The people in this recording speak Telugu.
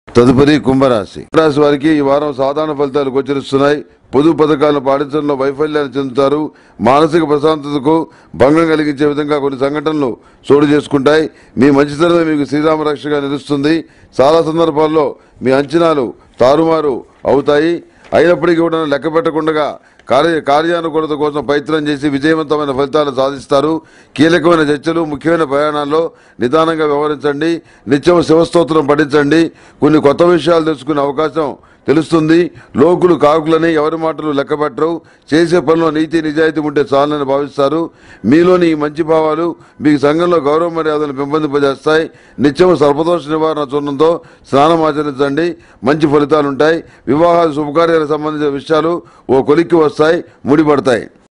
తదుపరి కుంభరాశి కుంభరాశి వారికి ఈ వారం సాధారణ ఫలితాలు గోచరిస్తున్నాయి పొదుపు పథకాలను పాటించడంలో వైఫల్యాన్ని చెందుతారు మానసిక ప్రశాంతతకు భంగం కలిగించే విధంగా కొన్ని సంఘటనలు చోటు చేసుకుంటాయి మీ మంచితనమే మీకు శ్రీరామ రక్షగా నిలుస్తుంది చాలా సందర్భాల్లో మీ అంచనాలు తారుమారు అవుతాయి అయినప్పటికీ కూడా లెక్క పెట్టకుండా కార్య కార్యానుకూలత కోసం ప్రయత్నం చేసి విజయవంతమైన ఫలితాలు సాధిస్తారు కీలకమైన చర్చలు ముఖ్యమైన ప్రయాణాల్లో నిదానంగా వ్యవహరించండి నిత్యం శివస్తోత్రం పఠించండి కొన్ని కొత్త విషయాలు తెలుసుకునే అవకాశం తెలుస్తుంది లోకులు కాకులని ఎవరి మాటలు లెక్కపెట్టరు చేసే పనిలో నీతి నిజాయితీ ఉంటే చాలని భావిస్తారు మీలోని ఈ మంచి భావాలు మీకు సంఘంలో గౌరవ మర్యాదలు పెంపొందింపజేస్తాయి నిత్యం సర్పదోష నివారణ చూడంతో స్నానం ఆచరించండి మంచి ఫలితాలు ఉంటాయి వివాహాలు శుభకార్యాలకు సంబంధించిన విషయాలు ఓ కొలిక్కి వస్తాయి ముడిపడతాయి